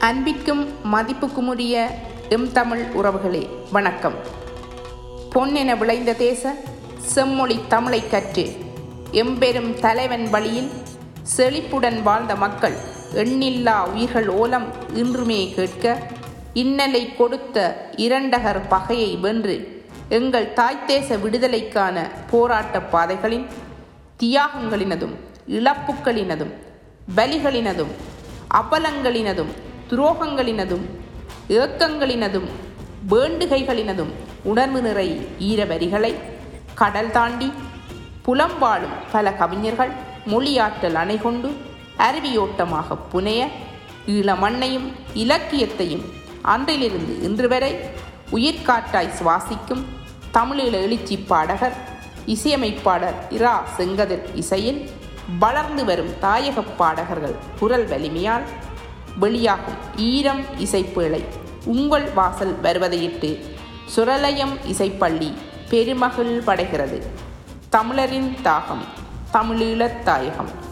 அன்பிற்கும் மதிப்புக்குமுரிய எம் தமிழ் உறவுகளே வணக்கம் பொன்னென விளைந்த தேச செம்மொழி தமிழை கற்று எம்பெரும் தலைவன் வழியில் செழிப்புடன் வாழ்ந்த மக்கள் எண்ணில்லா உயிர்கள் ஓலம் இன்றுமே கேட்க இன்னலை கொடுத்த இரண்டகர் பகையை வென்று எங்கள் தாய் தேச விடுதலைக்கான போராட்ட பாதைகளின் தியாகங்களினதும் இழப்புக்களினதும் பலிகளினதும் அவலங்களினதும் துரோகங்களினதும் ஏக்கங்களினதும் வேண்டுகைகளினதும் உணர்வு நிறை ஈரவரிகளை கடல் தாண்டி புலம் வாழும் பல கவிஞர்கள் மொழியாற்றல் அணை கொண்டு அருவியோட்டமாக புனைய ஈழ மண்ணையும் இலக்கியத்தையும் அன்றிலிருந்து இன்று வரை உயிர்காற்றாய் சுவாசிக்கும் தமிழீழ எழுச்சி பாடகர் இசையமைப்பாளர் இரா செங்கதிர் இசையில் வளர்ந்து வரும் தாயகப் பாடகர்கள் குரல் வலிமையால் வெளியாகும் ஈரம் இசைப்பேழை உங்கள் வாசல் வருவதையிட்டு சுரலயம் இசைப்பள்ளி பெருமகிழ் படைகிறது தமிழரின் தாகம் தமிழீழத் தாயகம்